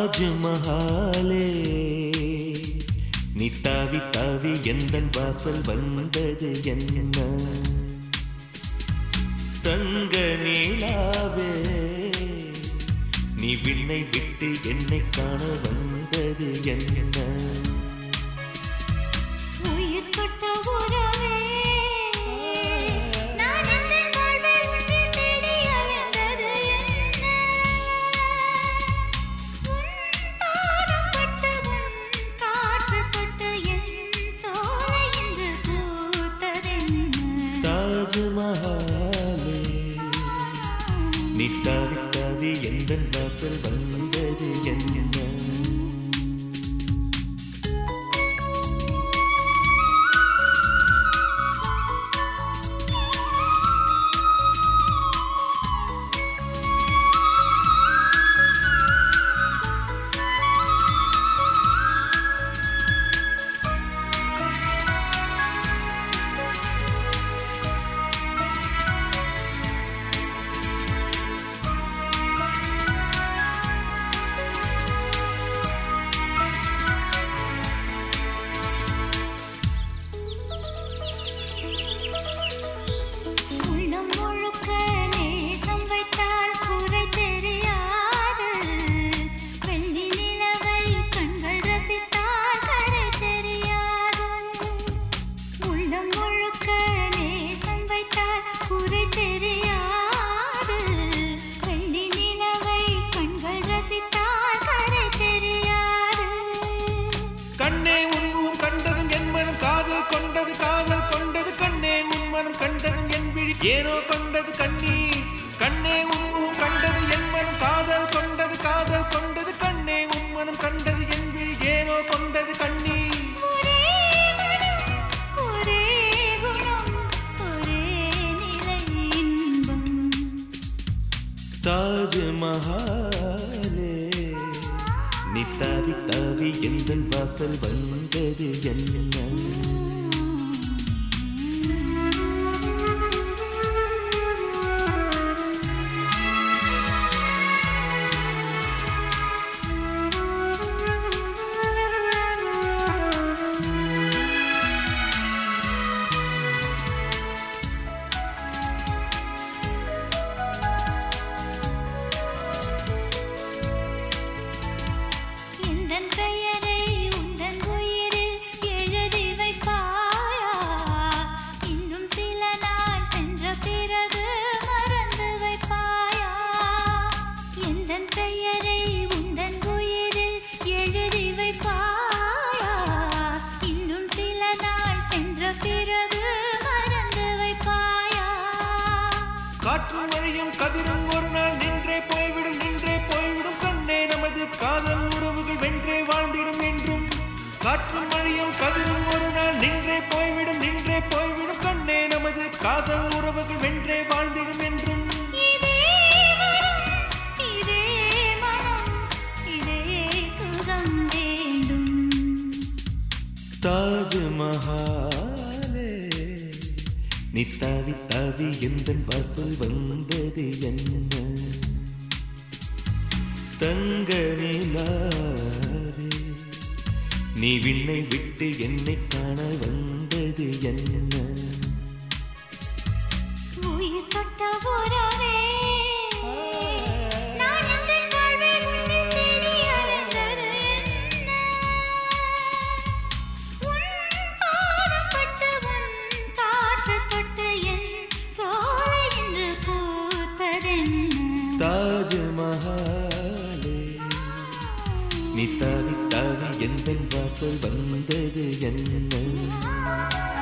தாஜ்மஹாலே நீ தாவி தாவி எந்த வாசல் வந்தது என்ன தங்க நீலாவே நீ விண்ணை விட்டு என்னை காண வந்தது என்ன உயிர் தொட்ட உறவே நான் எந்த வாழ்வில் உன்னை தேடி அலைந்தது என்ன உன் பாதம் பட்டு உன் காற்று தொட்டு என் சோலை இன்று பூத்ததென்ன தாஜ்மஹாலே நீ தாவி தாவி எந்த வாசல் வந்தது என்ன உள்ளம் முழுக்க நேசம் வைத்தால் குறை தெரியாது வெள்ளி நிலவை கண்கள் ரசித்தால் கரை தெரியாது உள்ளம் முழுக்க நேசம் வைத்தால் குறை தெரியாது வெள்ளி நிலவை கண்கள் ரசித்தால் கரை தெரியாது கண்ணே உன்முகம் கண்டதும் என் மனம் காதல் கொண்டது காதல் கொண்டது கண்ணே உன் மனம் கண்டதும் என் விழி ஏனோ கொண்டது கண்ணீர் கண்ணே உன்முகம் கண்டது என் மனம் காதல் கொண்டது காதல் கொண்டது கண்ணே உன் மனம் கண்டது என் விழி ஏனோ கொண்டது கண்ணீர் ஒரே மனம் ஒரே குணம் ஒரே நிலை இன்பம் தாஜ்மஹாலே நீ தாவி தாவி எந்த வாசல் வந்தது என்ன எந்தன் பெயரை உந்தன் உயிரில் எழுதி வைப்பாயா இன்னும் சில நாள் சென்ற பிறகு மறந்து வைப்பாயா எந்தன் பெயரை உந்தன் உயிரில் எழுதி வைப்பாயா இன்னும் சில நாள் சென்ற பிறகு மறந்து வைப்பாயா காற்று மழையும் கதிரும் ஒரு நாள் நின்றே போய்விடும் நின்றே போய்விடும் கண்ணே நமது காதல் உறவுகள் வென்றே வாழ்ந்திடும் என்றும் காற்று மழையும் கதிரும் ஒரு நாள் நின்றே போய்விடும் நின்றே போய்விடும் கண்ணே நமது காதல் உறவுகள் வென்றே வாழ்ந்திடும் என்றும் இதே வரம் இதே மனம் இதே சுகம் வேண்டும் தாஜ்மஹாலே நீ தாவி தாவி எந்த வாசல் வந்தது என்ன தங்க நிலாவே நீ விண்ணை விட்டு என்னை காண வந்தது என்ன உயிர் தொட்ட உறவே நான் எந்தன் வாழ்வில் உன்னை தேடி அலைந்தது என்ன உன் பாதம் பட்டு உன் காற்று தொட்டு என் சோலை இன்று பூத்ததென்ன தாஜ்மஹாலே நீ தாவி தாவி எந்த வாசல் வந்தது என்ன